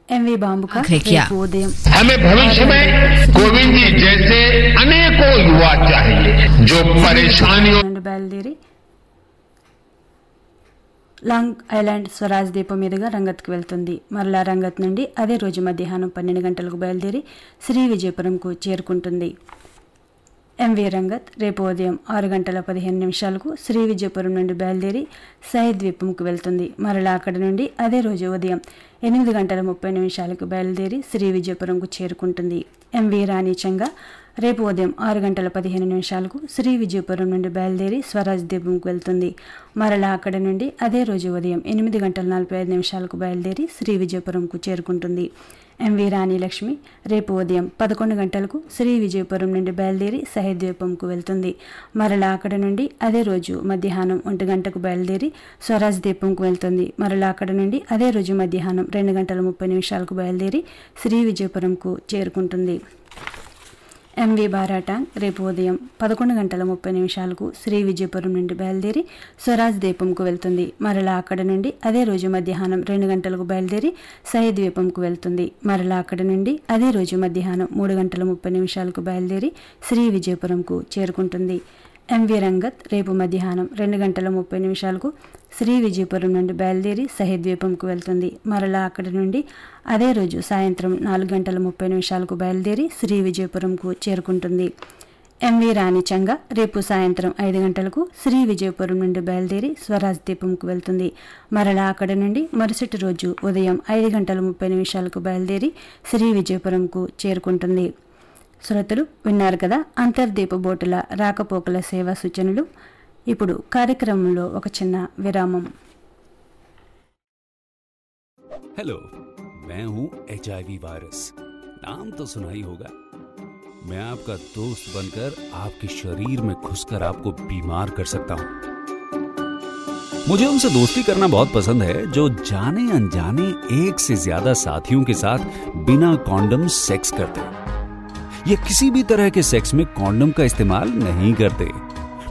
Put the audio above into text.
MV బాంబుక आखिर क्या? రేపు ఉదయం हमें भविष्य में कोविंद जी जैसे अनेकों युवा चाहिए जो परेशानियों నుండి బయలుదేరి లాంగ్ ఐలాండ్ స్వరాజ్ దీపం మీదుగా రంగత్కు వెళ్తుంది మరలా రంగత్ నుండి అదే రోజు మధ్యాహ్నం పన్నెండు గంటలకు బయలుదేరి శ్రీ విజయపురంకు చేరుకుంటుంది ఎంవి రంగత్ రేపు ఉదయం ఆరు గంటల పదిహేను నిమిషాలకు శ్రీ విజయపురం నుండి బయలుదేరి సైద్ ద్వీపంకు వెళ్తుంది మరలా అక్కడి నుండి అదే రోజు ఉదయం ఎనిమిది గంటల ముప్పై నిమిషాలకు బయలుదేరి శ్రీ విజయపురంకు చేరుకుంటుంది ఎంవి రాణి చంగా రేపు ఉదయం ఆరు గంటల పదిహేను నిమిషాలకు శ్రీ విజయపురం నుండి బయలుదేరి స్వరాజ్ ద్వీపంకు వెళ్తుంది మరలా అక్కడి నుండి అదే రోజు ఉదయం ఎనిమిది గంటల నలభై ఐదు నిమిషాలకు బయలుదేరి శ్రీ విజయపురంకు చేరుకుంటుంది ఎంవి రాణి లక్ష్మి రేపు ఉదయం పదకొండు గంటలకు శ్రీ విజయపురం నుండి బయలుదేరి సహేద్ ద్వీపంకు వెళ్తుంది మరలా అక్కడ నుండి అదే రోజు మధ్యాహ్నం ఒంటి గంటకు బయలుదేరి స్వరాజ్ ద్వీపంకు వెళ్తుంది మరలా అక్కడ నుండి అదే రోజు మధ్యాహ్నం రెండు గంటల ముప్పై నిమిషాలకు బయలుదేరి శ్రీ విజయపురంకు చేరుకుంటుంది ఎంవి బారాటాంగ్ రేపు ఉదయం పదకొండు గంటల ముప్పై నిమిషాలకు శ్రీ విజయపురం నుండి బయలుదేరి స్వరాజ్ ద్వీపంకు వెళ్తుంది మరలా అక్కడ నుండి అదే రోజు మధ్యాహ్నం రెండు గంటలకు బయలుదేరి సహీ ద్వీపంకు వెళ్తుంది మరలా అక్కడ నుండి అదే రోజు మధ్యాహ్నం మూడు గంటల ముప్పై నిమిషాలకు బయలుదేరి శ్రీ విజయపురంకు చేరుకుంటుంది ఎంవి రంగత్ రేపు మధ్యాహ్నం రెండు గంటల ముప్పై నిమిషాలకు శ్రీ విజయపురం నుండి బయలుదేరి సహేద్ ద్వీపంకు వెళ్తుంది మరలా అక్కడి నుండి అదే రోజు సాయంత్రం నాలుగు గంటల ముప్పై నిమిషాలకు బయలుదేరి శ్రీ విజయపురంకు చేరుకుంటుంది ఎంవి రాణి చంగా రేపు సాయంత్రం ఐదు గంటలకు శ్రీ విజయపురం నుండి బయలుదేరి స్వరాజ్ ద్వీపంకు వెళ్తుంది మరలా అక్కడి నుండి మరుసటి రోజు ఉదయం ఐదు గంటల ముప్పై నిమిషాలకు బయలుదేరి శ్రీ విజయపురంకు చేరుకుంటుంది శ్రోతలు విన్నారు కదా అంతర్దీప బోటుల రాకపోకల సేవా సూచనలు ఇప్పుడు కార్యక్రమంలో ఒక చిన్న విరామం हेलो मैं हूं एच वायरस नाम तो सुना ही होगा मैं आपका दोस्त बनकर आपके शरीर में घुसकर आपको बीमार कर सकता हूं मुझे उनसे दोस्ती करना बहुत पसंद है जो जाने अनजाने एक से ज्यादा साथियों के साथ बिना कॉन्डम सेक्स करते हैं ये किसी भी तरह के सेक्स में कॉन्डम का इस्तेमाल नहीं करते